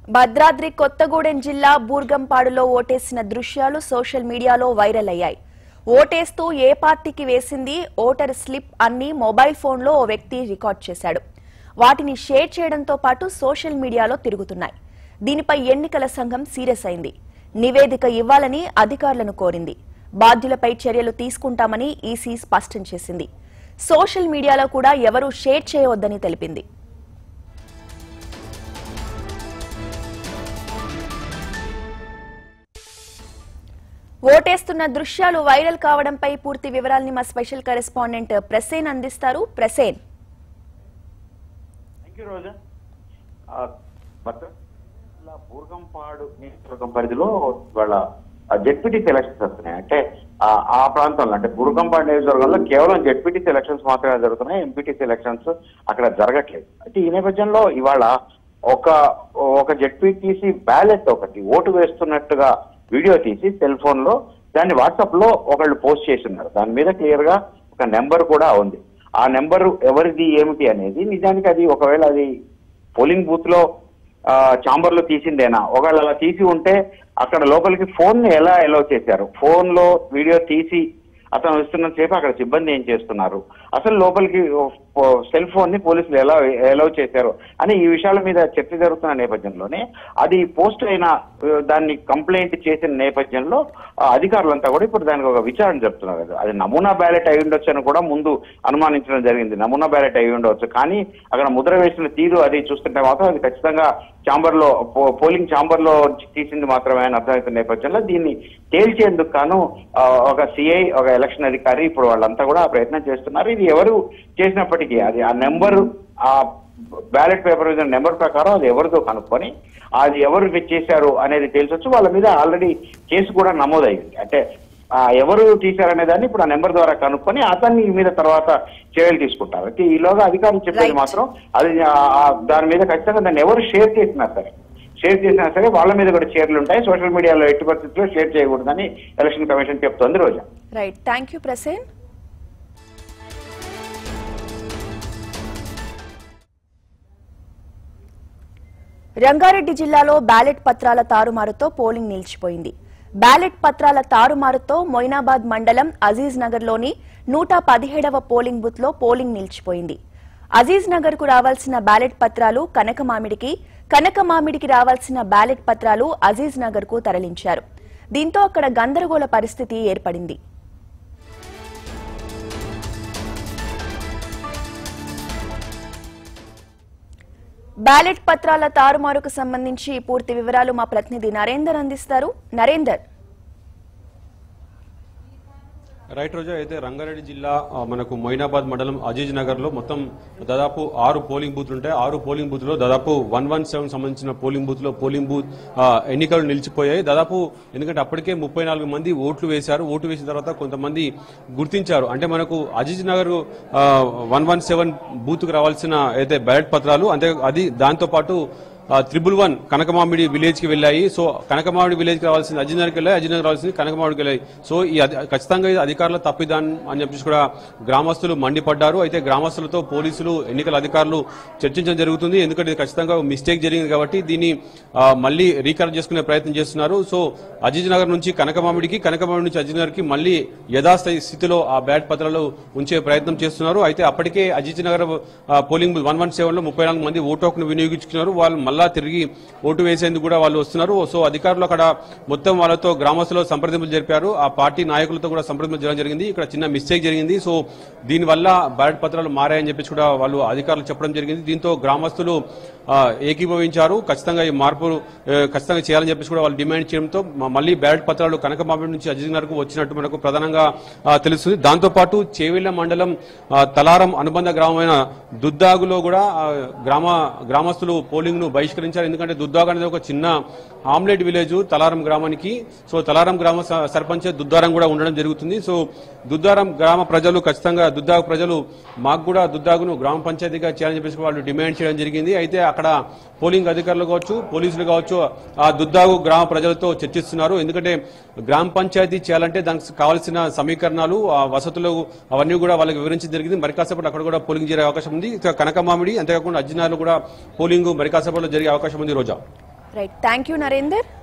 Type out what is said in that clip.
భద్రాద్రి కొత్తగూడెం జిల్లా బూర్గంపాడులో ఓటేసిన దృశ్యాలు సోషల్ మీడియాలో వైరల్ అయ్యాయి ఓటేస్తూ ఏ పార్టీకి వేసింది ఓటర్ స్లిప్ అన్ని మొబైల్ ఫోన్లో ఓ వ్యక్తి రికార్డ్ చేశాడు వాటిని షేర్ చేయడంతో పాటు సోషల్ మీడియాలో తిరుగుతున్నాయి దీనిపై ఎన్నికల సంఘం సీరియస్ అయింది నివేదిక ఇవ్వాలని అధికారులను కోరింది బాధ్యులపై చర్యలు తీసుకుంటామని ఈసీ స్పష్టం చేసింది సోషల్ మీడియాలో కూడా ఎవరూ షేర్ చేయవద్దని తెలిపింది ఓటేస్తున్న దృశ్యాలు వైరల్ కావడంపై పూర్తి వివరాల్ని మా స్పెషల్ కరెస్పాండెంట్ ప్రసేన్ అందిస్తారు ప్రసేన్ థ్యాంక్ యూ రోజా ఆ, భద్రాద్రి జిల్లా బూర్గంపాడు నియోజకవర్గం పరిధిలో వాళ్ళ జెడ్పీటీ ఎలక్షన్స్ వస్తున్నాయి అంటే ఆ, ఆ ప్రాంతంలో అంటే బూర్గంపాడు నియోజకవర్గంలో కేవలం జెడ్పీటీ ఎలక్షన్స్ మాత్రమే జరుగుతున్నాయి ఎంపీటీసీ ఎలక్షన్స్ అక్కడ జరగట్లేదు అయితే ఈ నేపథ్యంలో ఇవాళ ఒక ఒక జెడ్పీటీసీ బ్యాలెట్ ఒకటి ఓటు వేస్తున్నట్టుగా వీడియో తీసి సెల్ ఫోన్ లో దాన్ని వాట్సాప్ లో ఒకళ్ళు పోస్ట్ చేస్తున్నారు దాని మీద క్లియర్ గా ఒక నెంబర్ కూడా ఉంది ఆ నెంబర్ ఎవరిది ఏమిటి అనేది నిజానికి అది ఒకవేళ అది పోలింగ్ బూత్ లో చాంబర్ లో తీసిందేనా ఒకవేళ అలా తీసి ఉంటే అక్కడ లోపలికి ఫోన్ ని ఎలా ఎలవ్ చేశారు ఫోన్ లో వీడియో తీసి అతను ఇస్తున్న సేపు అక్కడ సిబ్బంది ఏం చేస్తున్నారు అసలు లోపలికి సెల్ ఫోన్ ని పోలీసులు ఎలా ఎలవ్ చేశారు అని ఈ విషయాల మీద చర్చ జరుగుతున్న నేపథ్యంలోనే అది పోస్ట్ అయిన ఆ, దాన్ని కంప్లైంట్ చేసిన నేపథ్యంలో ఆ, అధికారులంతా కూడా ఇప్పుడు దానికి ఒక విచారణ జరుపుతున్నారు కదా. అది నమూనా బ్యాలెట్ అయి ఉండొచ్చు అని కూడా ముందు అనుమానించడం జరిగింది నమూనా బ్యాలెట్ అయి ఉండవచ్చు కానీ అక్కడ ముద్ర వేసిన తీరు అది చూస్తుంటే మాత్రం అది ఖచ్చితంగా ఛాంబర్ లో పో- పోలింగ్ ఛాంబర్ లో తీసింది మాత్రమే అని అర్థమవుతున్న నేపథ్యంలో దీన్ని తేల్చేందుకు గాను ఆ, ఒక సిఐ ఒక ఎలక్షన్ అధికారి ఇప్పుడు వాళ్ళంతా కూడా ఆ ప్రయత్నం చేస్తున్నారు ఇది ఎవరు చేసినప్పటికీ అది ఆ నెంబరు ఆ బ్యాలెట్ పేపర్ మీద నెంబర్ ప్రకారం అది ఎవరితో కనుక్కొని అది ఎవరు చేశారు అనేది తెలిసొచ్చు వాళ్ళ మీద ఆల్రెడీ కేసు కూడా నమోదైంది అంటే ఆ ఎవరు తీశారనే దాన్ని ఇప్పుడు ఆ నెంబర్ ద్వారా కనుక్కొని అతన్ని మీద తర్వాత చర్యలు తీసుకుంటారు అయితే ఈలోగా అధికారులు చెప్పేది Right. మాత్రం అది ఆ- ఆ దాని మీద ఖచ్చితంగా దాన్ని ఎవరు షేర్ చేసినా సరే షేర్ చేసినా సరే వాళ్ళ మీద కూడా చర్యలు ఉంటాయి సోషల్ మీడియాలో ఎట్టి పరిస్థితుల్లో షేర్ చేయకూడదని ఎలక్షన్ కమిషన్ చెప్తోంది Roja right thank you Prasen Rangareddy జిల్లాలో బ్యాలెట్ పత్రాల తారుమారుతో పోలింగ్ నిలిచిపోయింది బ్యాలెట్ పత్రాల తారుమారుతో మొయినాబాద్ మండలం అజీజ్ నగర్లోని నూట పదిహేడవ పోలింగ్ బూత్ లో పోలింగ్ నిలిచిపోయింది అజీజ్ నగర్ కు రావాల్సిన బ్యాలెట్ పత్రాలు కనకమామిడికి కనకమామిడికి రావాల్సిన బ్యాలెట్ పత్రాలు అజీజ్ నగర్ కు తరలించారు దీంతో అక్కడ గందరగోళ పరిస్థితి ఏర్పడింది బ్యాలెట్ పత్రాల తారుమారుకు సంబంధించి పూర్తి వివరాలు మా ప్రతినిధి నరేందర్ అందిస్తారు నరేందర్ రైట్ రోజా అయితే రంగారెడ్డి జిల్లా ఆ, మనకు మొయినాబాద్ మండలం అజీజ్ నగర్ లో మొత్తం దాదాపు ఆరు పోలింగ్ బూత్లు ఉంటాయి ఆరు పోలింగ్ బూత్ లో దాదాపు వన్ వన్ సెవెన్ సంబంధించిన పోలింగ్ బూత్ లో పోలింగ్ బూత్ ఆ, ఎన్నికలు నిలిచిపోయాయి దాదాపు ఎందుకంటే అప్పటికే ముప్పై నాలుగు మంది ఓట్లు వేశారు ఓటు వేసిన తర్వాత కొంతమంది గుర్తించారు అంటే మనకు Aziz Nagar one one seven booth కు రావాల్సిన అయితే బ్యాలెట్ పత్రాలు అంతే అది దాంతో పాటు త్రిబుల్ వన్ కనకమామిడి విలేజ్ కి వెళ్ళాయి సో కనకమామిడి విలేజ్ కి రావాల్సింది అజినగర్కి వెళ్ళాయి అజినగర్ రావాల్సింది కనకమామిడికి వెళ్ళాయి సో ఈ అధి- ఖచ్చితంగా ఇది అధికారుల తప్పిదాన్ అని చెప్పేసి కూడా గ్రామస్తులు మండిపడ్డారు అయితే గ్రామస్తులతో పోలీసులు ఎన్నికల అధికారులు చర్చించడం జరుగుతుంది ఎందుకంటే ఇది ఖచ్చితంగా మిస్టేక్ జరిగింది కాబట్టి దీన్ని ఆ, మళ్ళీ రీకరెక్ట్ చేసుకునే ప్రయత్నం చేస్తున్నారు సో అజీజ్ నగర్ నుంచి కనకమామిడికి కనకమామిడి నుంచి అజీజ్ నగర్ కి మళ్ళీ యథాస్థాయి స్థితిలో ఆ బ్యాట్ పత్రాలు ఉంచే ప్రయత్నం చేస్తున్నారు అయితే అప్పటికే అజీజ్ నగర్ ఆ, polling booth one one seven లో ముప్పై నాలుగు మంది ఓటు హక్కును వినియోగించుకున్నారు వాళ్ళు మళ్ళా తిరిగి ఓటు వేసేందుకు కూడా వాళ్ళు వస్తున్నారు సో అధికారులు అక్కడ మొత్తం వాళ్ళతో గ్రామస్తులు సంప్రదింపులు జరిపారు ఆ పార్టీ నాయకులతో కూడా సంప్రదింపులు జరగడం జరిగింది ఇక్కడ చిన్న మిస్టేక్ జరిగింది సో దీనివల్ల బ్యాలెట్ పత్రాలు మారాయని చెప్పేసి కూడా వాళ్ళు అధికారులు చెప్పడం జరిగింది దీంతో గ్రామస్తులు ఆ, ఏకీభవించారు ఖచ్చితంగా ఈ మార్పు ఆ, ఖచ్చితంగా చేయాలని చెప్పేసి కూడా వాళ్ళు డిమాండ్ చేయడంతో మ- మళ్ళీ బ్యాలెట్ పత్రాలు కనకమామిడి నుంచి అజిత్ నగర్కు వచ్చినట్టు మనకు ప్రధానంగా ఆ, తెలుస్తుంది దాంతో పాటు చేవెళ్ల మండలం ఆ, తలారం అనుబంధ గ్రామమైన దుద్దాగులో కూడా ఆ, గ్రామ గ్రామస్తులు పోలింగ్ ను బహిష్కరించారు ఎందుకంటే దుద్దాగు అనేది ఒక చిన్న ఆమ్లెట్ విలేజ్ తలారం గ్రామానికి సో తలారం గ్రామ స- సర్పంచ్ దుద్దారం కూడా ఉండడం జరుగుతుంది సో దుద్దారం గ్రామ ప్రజలు ఖచ్చితంగా దుద్దాగు ప్రజలు మాకు కూడా దుద్దాగును గ్రామ పంచాయతీగా చేయాలని చెప్పేసి వాళ్ళు డిమాండ్ చేయడం జరిగింది అయితే అక్కడ పోలింగ్ అధికారులు కావచ్చు పోలీసులు కావచ్చు ఆ దుద్దాగు గ్రామ ప్రజలతో చర్చిస్తున్నారు ఎందుకంటే గ్రామ పంచాయతీ చేయాలంటే దానికి కావాల్సిన సమీకరణాలు ఆ వసతులు అవన్నీ కూడా వాళ్ళకి వివరించడం జరిగింది మరి కాసేపట్లో అక్కడ కూడా పోలింగ్ జరిగే అవకాశం ఉంది ఇక కనకమామిడి అంతేకాకుండా అజ్జినాలు కూడా పోలింగ్ మరి కాసేపట్లో జరిగే అవకాశం ఉంది Roja right thank you Narender